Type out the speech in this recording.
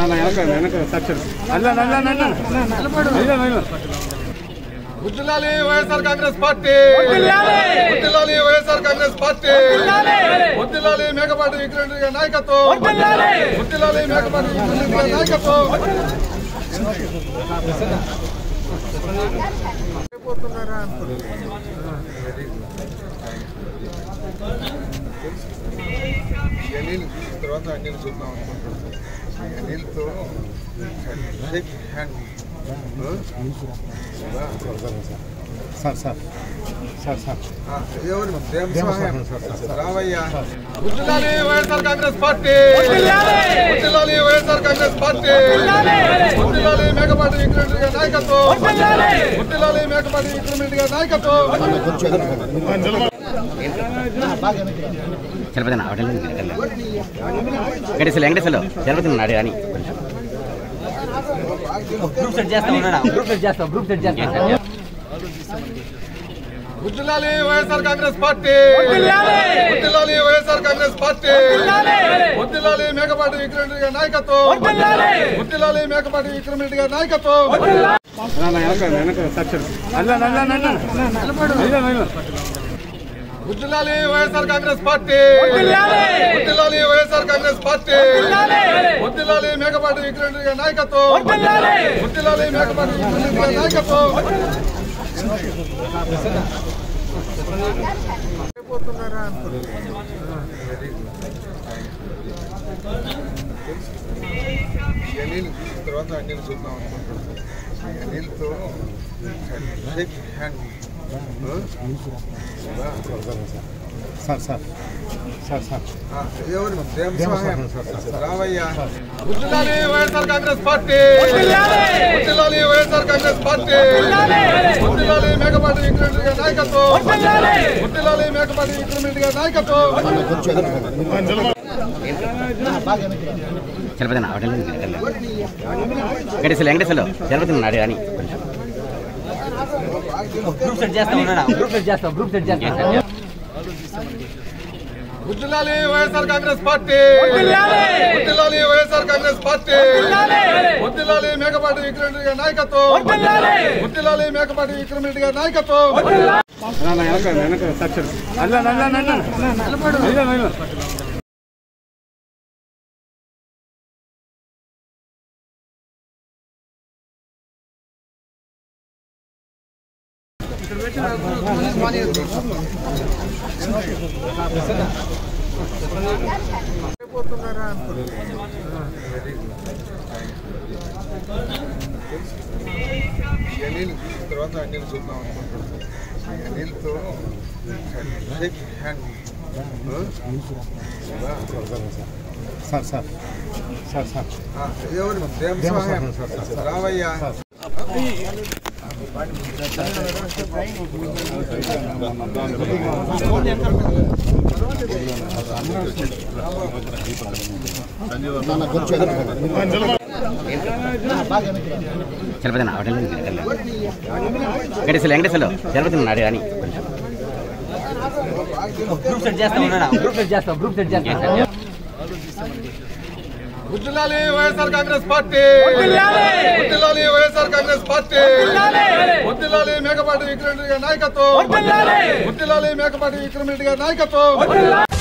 గుర్తిల్లాలి YSR Congress party గుర్తిల్లాలి YSR Congress party గుర్తిల్లాలి మేకపాటి విక్రమ్ గారి నాయకత్వం గుర్తిల్లాలి మేకపాటి విక్రమ్ గారి నాయకత్వం అనిల్ తర్వాత అనిల్ చూద్దాం అనుకుంటున్నాను అనిల్తో shake hand sir sir sir sir ఎవరు దేవస్వామి రావయ్య గుర్తిల్లాలి వైఎస్ఆర్ కాంగ్రెస్ పార్టీ గుర్తిల్లాలి వైఎస్ఆర్ కాంగ్రెస్ పార్టీ గుర్తిల్లాలి మేకపాటి విక్రమ్ గారి నాయకత్వం గుర్తిల్లాలి మేకపాటి విక్రమ్ గారి నాయకత్వం చలపతి అవడం వెంకటేశ్వర వెంకటేశ్వరలో చలపతి ఉన్నాడు కానీ గ్రూప్ సెట్ చేస్తా ఉన్నాడా గ్రూప్ సెట్ చేస్తా గ్రూప్ సెట్ చేస్తా గుర్తిల్లాలి వైఎస్ఆర్ కాంగ్రెస్ పార్టీ గుర్తిల్లాలి వైఎస్ఆర్ కాంగ్రెస్ పార్టీ గుర్తిల్లాలి మేకపాటి విక్రమ్ గారి నాయకత్వం గుర్తిల్లాలి మేకపాటి విక్రమ్ గారి నాయకత్వం గుర్తిల్లాలి వైఎస్ఆర్ కాంగ్రెస్ పార్టీ గుర్తిల్లాలి వైఎస్ఆర్ కాంగ్రెస్ పార్టీ గుర్తిల్లాలి మేకపాటి విక్రమ్ గారి నాయకత్వం గుర్తిల్లాలి మేకపాటి విక్రమ్ గారి నాయకత్వం అనిల్ తర్వాత అనిల్ చూద్దాం అనుకుంటున్నాను అనిల్తో shake hand sir sir sir sir ఎవరు దేవస్వామి రావయ్య గుర్తిల్లాలి వైఎస్ఆర్ కాంగ్రెస్ పార్టీ గుర్తిల్లాలి వైఎస్ఆర్ కాంగ్రెస్ పార్టీ గుర్తిల్లాలి మేకపాటి విక్రమ్ గారి నాయకత్వం గుర్తిల్లాలి మేకపాటి విక్రమ్ గారి నాయకత్వం చలపతి అవడం వెంకటేశ్వర వెంకటేశ్వరలో చలపతి ఉన్నాడు కానీ గ్రూప్ సెట్ చేస్తా ఉన్నాడా గ్రూప్ సెట్ చేస్తా గ్రూప్ సెట్ చేస్తా గుర్తిల్లాలి వైఎస్ఆర్ కాంగ్రెస్ పార్టీ గుర్తిల్లాలి వైఎస్ఆర్ కాంగ్రెస్ పార్టీ గుర్తిల్లాలి మేకపాటి విక్రమ్ గారి నాయకత్వం గుర్తిల్లాలి మేకపాటి విక్రమ్ గారి నాయకత్వం అనిల్ తర్వాత అనిల్ చూద్దాం అనుకుంటున్నాను అనిల్తో shake hand sir sir sir sir ఎవరు దేవస్వామి రావయ్య చలపతి అవడం వెంకటేశ్వర వెంకటేశ్వరలో చలపతి ఉన్నాడు కానీ గ్రూప్ సెట్ చేస్తా ఉన్నాడా గ్రూప్ సెట్ చేస్తా గ్రూప్ సెట్ చేస్తా గుర్తిల్లాలి వైఎస్ఆర్ కాంగ్రెస్ పార్టీ గుర్తిల్లాలి వైఎస్ఆర్ కాంగ్రెస్ పార్టీ గుర్తిల్లాలి మేకపాటి విక్రమ్ గారి నాయకత్వం గుర్తిల్లాలి మేకపాటి విక్రమ్ గారి నాయకత్వం